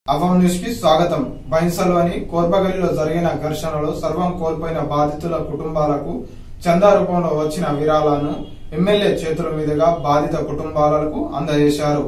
అవం news కి స్వాగతం బైన్సలోని కోర్బగలిలో జరిగిన ఘర్షణలో సర్వం కోల్పోయిన బాధితుల కుటుంబాలకు చందా రూపంలో వచ్చిన విరాళాలను ఎమ్మెల్యే చేతుల మీదుగా బాధిత కుటుంబాలకు అందజేశారు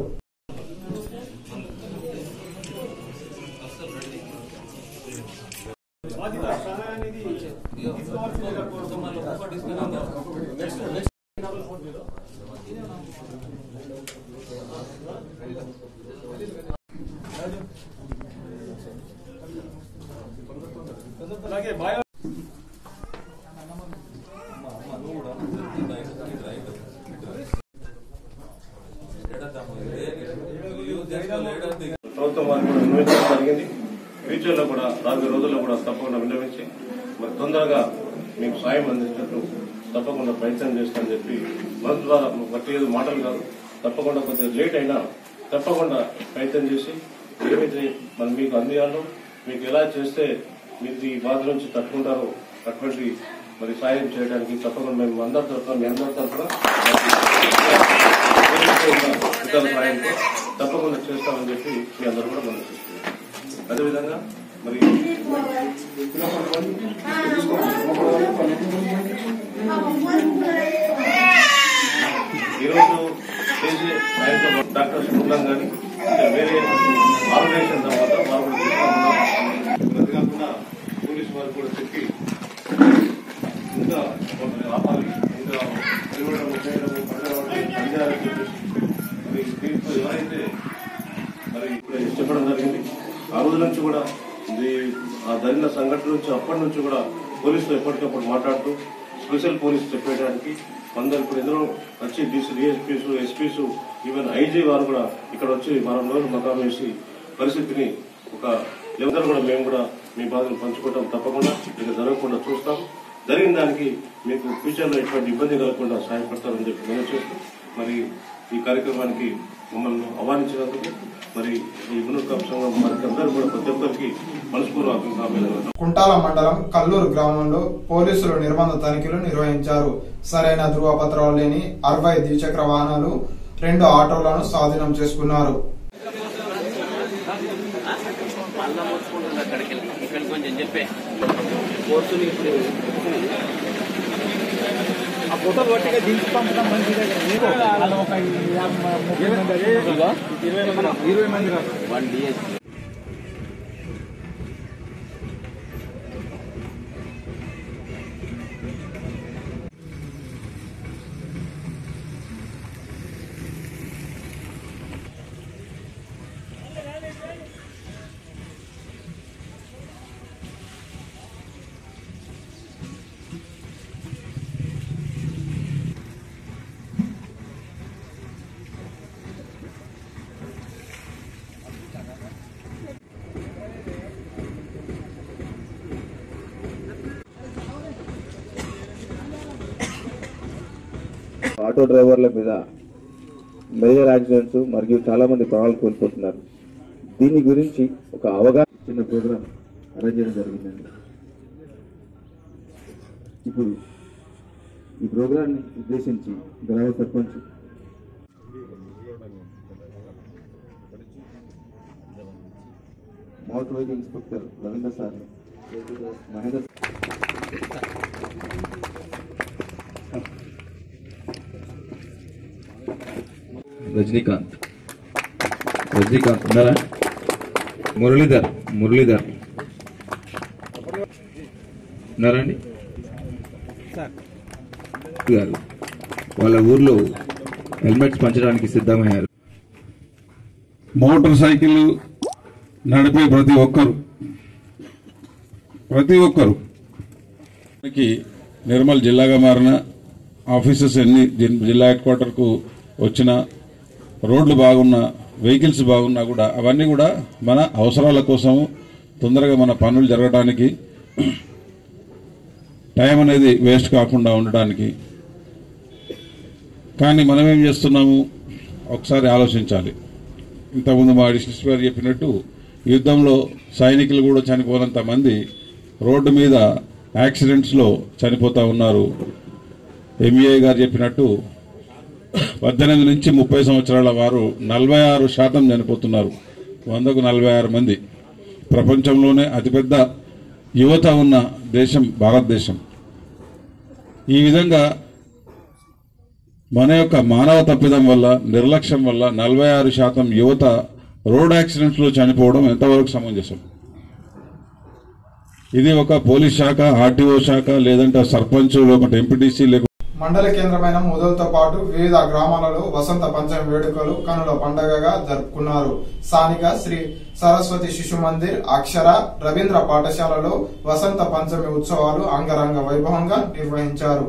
ప్రభుత్వం వారికి కూడా విన్నవించడం జరిగింది ఫ్యూచర్ లో కూడా రాబోయే రోజుల్లో కూడా తప్పకుండా విన్నవించి మరి తొందరగా మీకు సాయం అందించినట్టు తప్పకుండా ప్రయత్నం చేస్తానని చెప్పి మన ద్వారా బట్టి ఏదో మాటలు కాదు తప్పకుండా కొద్దిగా లేట్ అయినా తప్పకుండా ప్రయత్నం చేసి ఏమైతే మరి మీకు అందియాలో మీకు ఎలా చేస్తే మీరు ఈ బాధ నుంచి తట్టుకుంటారో అటువంటి మరి సాయం చేయడానికి తప్పకుండా మేము అందరి తరఫున మీ అందరి తరఫున ఇతర సాయంతో తప్పకుండా చేస్తామని చెప్పి మీ అందరూ కూడా మనం చేస్తున్నాం అదేవిధంగా మరి ఈరోజు చేసే ఆయనతో డాక్టర్స్ బృందం కానీ ఇంకా వేరే ఆర్గనైజేషన్ తర్వాత వారు కూడా తీసుకుంటున్నాం అది కాకుండా పోలీసు వారు కూడా చెప్పి ఇంకా కొంచెం ఆపాలి ఇంకా తిరగడం చేయడం పండడం పంజాబ్ చెప్పేసి మరి దీంట్లో ఎవరైతే మరి ఇప్పుడు చెప్పడం జరిగింది ఆ రోజు నుంచి కూడా ఇది ఆ జరిగిన సంఘటన నుంచి అప్పటి నుంచి కూడా పోలీసులు ఎప్పటికప్పుడు మాట్లాడుతూ స్పెషల్ పోలీస్ చెప్పేయడానికి కొందరు ఇప్పుడు ఎదురు వచ్చి DC DSPs SPs even IG వారు కూడా ఇక్కడ వచ్చి వారం రోజులు మకాం వేసి పరిస్థితిని ఒక ఎవరు కూడా మేము కూడా మీ బాధను పంచుకుంటాం తప్పకుండా ఇక జరగకుండా చూస్తాం జరిగిన దానికి మీకు ఫ్యూచర్ లో ఎటువంటి ఇబ్బంది కలగకుండా సహాయపడతారని చెప్పి మనం చేస్తూ మరి ఈ కార్యక్రమానికి మమ్మల్ని ఆహ్వానించినందుకు మరి ఈ మునుకం సంఘం మనకి అందరూ కూడా ప్రతి ఒక్కరికి మనస్పూర్వకంగా అభినందనలు కుంటాల మండలం కల్లూరు గ్రామంలో పోలీసులు నిర్బంధ తనిఖీలు నిర్వహించారు సరైన ధృవపత్రాలు లేని అరవై ద్విచక్ర వాహనాలు రెండు ఆటోలను స్వాధీనం చేసుకున్నారు మళ్ళా మొత్తుకుంటుంది అక్కడికి వెళ్ళి ఇక్కడికి కొంచెం చెప్పే కోర్సులు ఇప్పుడు ఆ ఫోటో గట్టిగా దించి పంపడం మంచిదే కదా. నీకు వాళ్ళు ఒక యాభై, ముప్పై మంది అదే ఇరవై మంది ఇరవై మంది కాదు వన్ డిఎస్ ఆటో డ్రైవర్ల మీద మేజర్ యాక్సిడెంట్స్ మరియు చాలా మంది ప్రాణాలు కోల్పోతున్నారు దీని గురించి ఒక అవగాహన చిన్న ప్రోగ్రాం అరేంజ్ చేయడం జరిగిందండి ఇప్పుడు ఈ ప్రోగ్రాన్ని ఉద్దేశించి గ్రామ sarpanch motor vehicle inspector Ravindra sir Mahendra Rajinikanth Rajinikanth ఉన్నారా మురళీధర్ మురళీధర్ ఉన్నారండి గారు వాళ్ళ ఊర్లో హెల్మెట్స్ పంచడానికి సిద్ధమయ్యారు మోటార్ సైకిల్ నడిపే ప్రతి ఒక్కరు ప్రతి ఒక్కరు మనకి నిర్మల్ జిల్లాగా మారిన ఆఫీసెస్ ఎన్ని జిల్- జిల్లా హెడ్ క్వార్టర్కు వచ్చిన రోడ్లు బాగున్నా వెహికల్స్ బాగున్నా కూడా అవన్నీ కూడా మన అవసరాల కోసం తొందరగా మన పనులు జరగడానికి టైం అనేది వేస్ట్ కాకుండా ఉండడానికి కానీ మనం ఏం చేస్తున్నాము ఒకసారి ఆలోచించాలి ఇంతకుముందు మా డిస్ట్రిక్ట్ గారు చెప్పినట్టు యుద్ధంలో సైనికులు కూడా చనిపోనంత మంది రోడ్డు మీద యాక్సిడెంట్స్ లో చనిపోతా ఉన్నారు ఎంఈఐ గారు చెప్పినట్టు పద్దెనిమిది నుంచి ముప్పై సంవత్సరాల వారు నలభై ఆరు శాతం చనిపోతున్నారు వందకు నలభై ఆరు మంది ప్రపంచంలోనే అతిపెద్ద యువత ఉన్న దేశం భారతదేశం ఈ విధంగా మన యొక్క మానవ తప్పిదం వల్ల నిర్లక్ష్యం వల్ల నలభై ఆరు శాతం యువత రోడ్ యాక్సిడెంట్స్ లో చనిపోవడం ఎంతవరకు సమంజసం ఇది ఒక పోలీస్ శాఖ ఆర్టీఓ శాఖ లేదంటే సర్పంచ్ లేకుంటే ఎంపీటీసీ లేకుంటే మండల కేంద్రమైన ముదల్తో పాటు వివిధ గ్రామాలలో వసంత పంచమి వేడుకలు కనుల పండగగా జరుపుకున్నారు స్థానిక శ్రీ సరస్వతి శిశు మందిర్ అక్షర రవీంద్ర పాఠశాలలో వసంత పంచమి ఉత్సవాలు అంగరంగ వైభవంగా నిర్వహించారు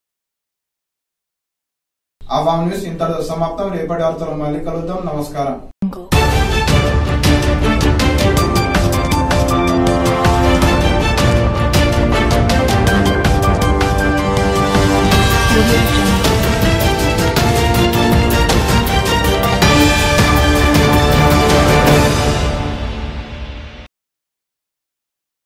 అవాం న్యూస్ ఇంతటితో సమాప్తం రేపటి వార్తలు మళ్ళీ కలుద్దాం నమస్కారం